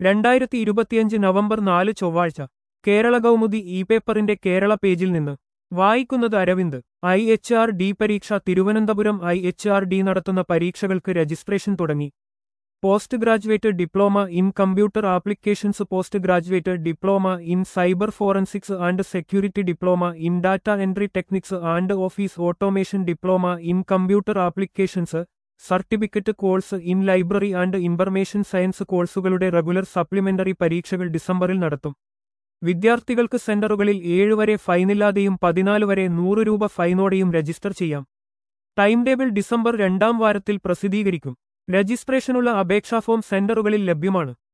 രണ്ടായിരത്തി ഇരുപത്തിയഞ്ച് നവംബർ നാല് ചൊവ്വാഴ്ച കേരള കൗമുദി ഇ പേപ്പറിന്റെ കേരള പേജിൽ നിന്ന് വായിക്കുന്നത് Aravind I H R D പരീക്ഷ Thiruvananthapuram I H R D നടത്തുന്ന പരീക്ഷകൾക്ക് രജിസ്ട്രേഷൻ തുടങ്ങി post graduate diploma in computer applications post graduate diploma in cyber forensics and security diploma in data entry techniques and office automation diploma in computer applications certificate course in library and information science കോഴ്സുകളുടെ regular supplementary പരീക്ഷകൾ ഡിസംബറിൽ നടത്തും വിദ്യാർത്ഥികൾക്ക് സെന്ററുകളിൽ ഏഴ് വരെ ഫൈനില്ലാതെയും പതിനാല് വരെ നൂറ് രൂപ ഫൈനോടെയും രജിസ്റ്റർ ചെയ്യാം ടൈം ടേബിൾ ഡിസംബർ രണ്ടാം വാരത്തിൽ പ്രസിദ്ധീകരിക്കും രജിസ്ട്രേഷനുള്ള അപേക്ഷാ ഫോം സെന്ററുകളിൽ ലഭ്യമാണ്